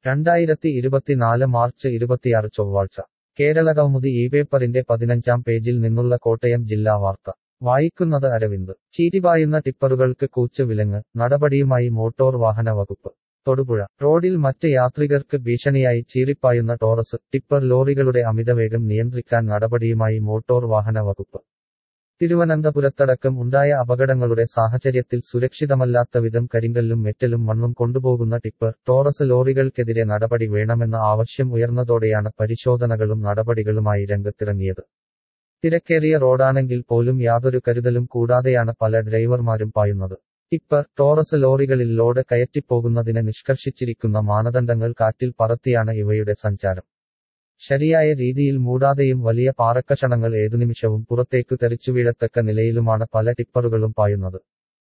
രണ്ടായിരത്തി ഇരുപത്തിനാല് മാർച്ച് ഇരുപത്തിയാറ് ചൊവ്വാഴ്ച കേരള കൗമുദി ഈ പേപ്പറിന്റെ പതിനഞ്ചാം പേജിൽ നിന്നുള്ള കോട്ടയം ജില്ലാ വാർത്ത വായിക്കുന്നത് അരവിന്ദ് ചീരിപായുന്ന ടിപ്പറുകൾക്ക് കൂച്ച് വിലങ്ങ് നടപടിയുമായി മോട്ടോർ വാഹന വകുപ്പ് തൊടുപുഴ റോഡിൽ മറ്റ് യാത്രികർക്ക് ഭീഷണിയായി ചീറിപ്പായുന്ന ടോറസ് ടിപ്പർ ലോറികളുടെ അമിതവേഗം നിയന്ത്രിക്കാൻ നടപടിയുമായി മോട്ടോർ വാഹന വകുപ്പ് തിരുവനന്തപുരത്തടക്കം ഉണ്ടായ അപകടങ്ങളുടെ സാഹചര്യത്തിൽ സുരക്ഷിതമല്ലാത്ത വിധം കരിങ്കല്ലും മെറ്റലും മണ്ണും കൊണ്ടുപോകുന്ന ടിപ്പർ ടോറസ് ലോറികൾക്കെതിരെ നടപടി വേണമെന്ന ആവശ്യം ഉയർന്നതോടെയാണ് പരിശോധനകളും നടപടികളുമായി രംഗത്തിറങ്ങിയത് തിരക്കേറിയ റോഡാണെങ്കിൽ പോലും യാതൊരു കരുതലും കൂടാതെയാണ് പല ഡ്രൈവർമാരും പായുന്നത് ടിപ്പർ ടോറസ് ലോറികളിൽ ലോഡ് കയറ്റിപ്പോകുന്നതിന് നിഷ്കർഷിച്ചിരിക്കുന്ന മാനദണ്ഡങ്ങൾ കാറ്റിൽ പറത്തിയാണ് ഇവയുടെ സഞ്ചാരം ശരിയായ രീതിയിൽ മൂടാതെയും വലിയ പാറക്കഷണങ്ങൾ ഏതുനിമിഷവും പുറത്തേക്കു തെറിച്ചുവീഴത്തക്ക നിലയിലുമാണ് പല ടിപ്പറുകളും പായുന്നത്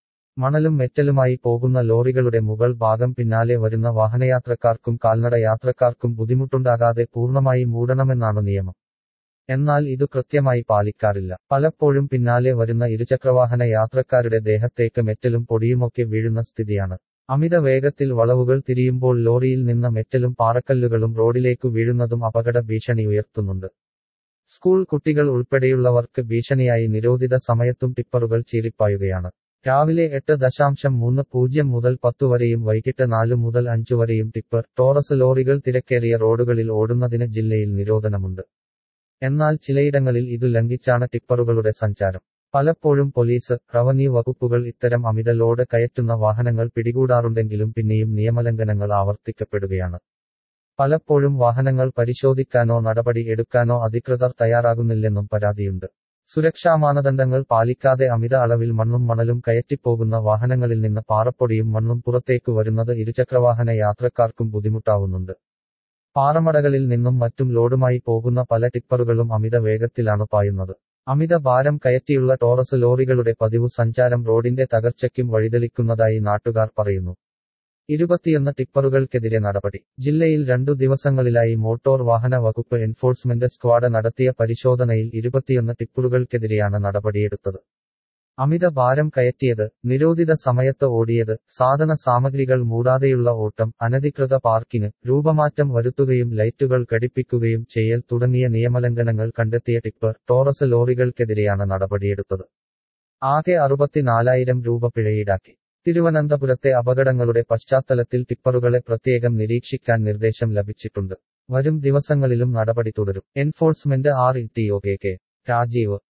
മണലും മെറ്റലുമായി പോകുന്ന ലോറികളുടെ മുകൾ ഭാഗം പിന്നാലെ വരുന്ന വാഹനയാത്രക്കാർക്കും കാൽനട യാത്രക്കാർക്കും ബുദ്ധിമുട്ടുണ്ടാകാതെ പൂർണ്ണമായി മൂടണമെന്നാണ് നിയമം എന്നാൽ ഇതു കൃത്യമായി പാലിക്കാറില്ല പലപ്പോഴും പിന്നാലെ വരുന്ന ഇരുചക്രവാഹന യാത്രക്കാരുടെ ദേഹത്തേക്ക് മെറ്റലും പൊടിയുമൊക്കെ വീഴുന്ന സ്ഥിതിയാണ് അമിത വേഗത്തിൽ വളവുകൾ തിരിയുമ്പോൾ ലോറിയിൽ നിന്ന് മെറ്റലും പാറക്കല്ലുകളും റോഡിലേക്കു വീഴുന്നതും അപകട ഭീഷണി ഉയർത്തുന്നുണ്ട് സ്കൂൾ കുട്ടികൾ ഉൾപ്പെടെയുള്ളവർക്ക് ഭീഷണിയായി നിരോധിത സമയത്തും ടിപ്പറുകൾ ചീറിപ്പായുകയാണ് രാവിലെ എട്ട് ദശാംശം മൂന്ന് പൂജ്യം മുതൽ പത്തു വരെയും വൈകിട്ട് നാലു മുതൽ അഞ്ചു വരെയും ടിപ്പർ ടോറസ് ലോറികൾ തിരക്കേറിയ റോഡുകളിൽ ഓടുന്നതിന് ജില്ലയിൽ നിരോധനമുണ്ട് എന്നാൽ ചിലയിടങ്ങളിൽ ഇതു ലംഘിച്ചാണ് ടിപ്പറുകളുടെ സഞ്ചാരം പലപ്പോഴും പോലീസ് റവന്യൂ വകുപ്പുകൾ ഇത്തരം അമിത ലോഡ് കയറ്റുന്ന വാഹനങ്ങൾ പിടികൂടാറുണ്ടെങ്കിലും പിന്നെയും നിയമലംഘനങ്ങൾ ആവർത്തിക്കപ്പെടുകയാണ് പലപ്പോഴും വാഹനങ്ങൾ പരിശോധിക്കാനോ നടപടി എടുക്കാനോ അധികൃതർ തയ്യാറാകുന്നില്ലെന്നും പരാതിയുണ്ട് സുരക്ഷാ മാനദണ്ഡങ്ങൾ പാലിക്കാതെ അമിത അളവിൽ മണ്ണും മണലും കയറ്റിപ്പോകുന്ന വാഹനങ്ങളിൽ നിന്ന് പാറപ്പൊടിയും മണ്ണും പുറത്തേക്കു വരുന്നത് ഇരുചക്രവാഹന യാത്രക്കാർക്കും ബുദ്ധിമുട്ടാവുന്നുണ്ട് പാറമടകളിൽ നിന്നും മറ്റും ലോഡുമായി പോകുന്ന പല ടിപ്പറുകളും അമിത വേഗത്തിലാണ് പായുന്നത് അമിത ഭാരം കയറ്റിയുള്ള ടോറസ് ലോറികളുടെ പതിവു സഞ്ചാരം റോഡിന്റെ തകർച്ചയ്ക്കും വഴിതെളിക്കുന്നതായി നാട്ടുകാർ പറയുന്നു ഇരുപത്തിയൊന്ന് ടിപ്പറുകൾക്കെതിരെ നടപടി ജില്ലയിൽ രണ്ടു ദിവസങ്ങളിലായി മോട്ടോർ വാഹന വകുപ്പ് എൻഫോഴ്സ്മെന്റ് സ്ക്വാഡ് നടത്തിയ പരിശോധനയിൽ ഇരുപത്തിയൊന്ന് ടിപ്പറുകൾക്കെതിരെയാണ് നടപടിയെടുത്തത് അമിത ഭാരം കയറ്റിയത് നിരോധിത സമയത്ത് ഓടിയത് സാധന സാമഗ്രികൾ മൂടാതെയുള്ള ഓട്ടം അനധികൃത പാർക്കിന് രൂപമാറ്റം വരുത്തുകയും ലൈറ്റുകൾ ഘടിപ്പിക്കുകയും ചെയ്യൽ തുടങ്ങിയ നിയമലംഘനങ്ങൾ കണ്ടെത്തിയ ടിപ്പർ ടോറസ് ലോറികൾക്കെതിരെയാണ് നടപടിയെടുത്തത് ആകെ അറുപത്തിനാലായിരം രൂപ പിഴയീടാക്കി തിരുവനന്തപുരത്തെ അപകടങ്ങളുടെ പശ്ചാത്തലത്തിൽ ടിപ്പറുകളെ പ്രത്യേകം നിരീക്ഷിക്കാൻ നിർദ്ദേശം ലഭിച്ചിട്ടുണ്ട് വരും ദിവസങ്ങളിലും നടപടി തുടരും enforcement R E T O K K Rajeev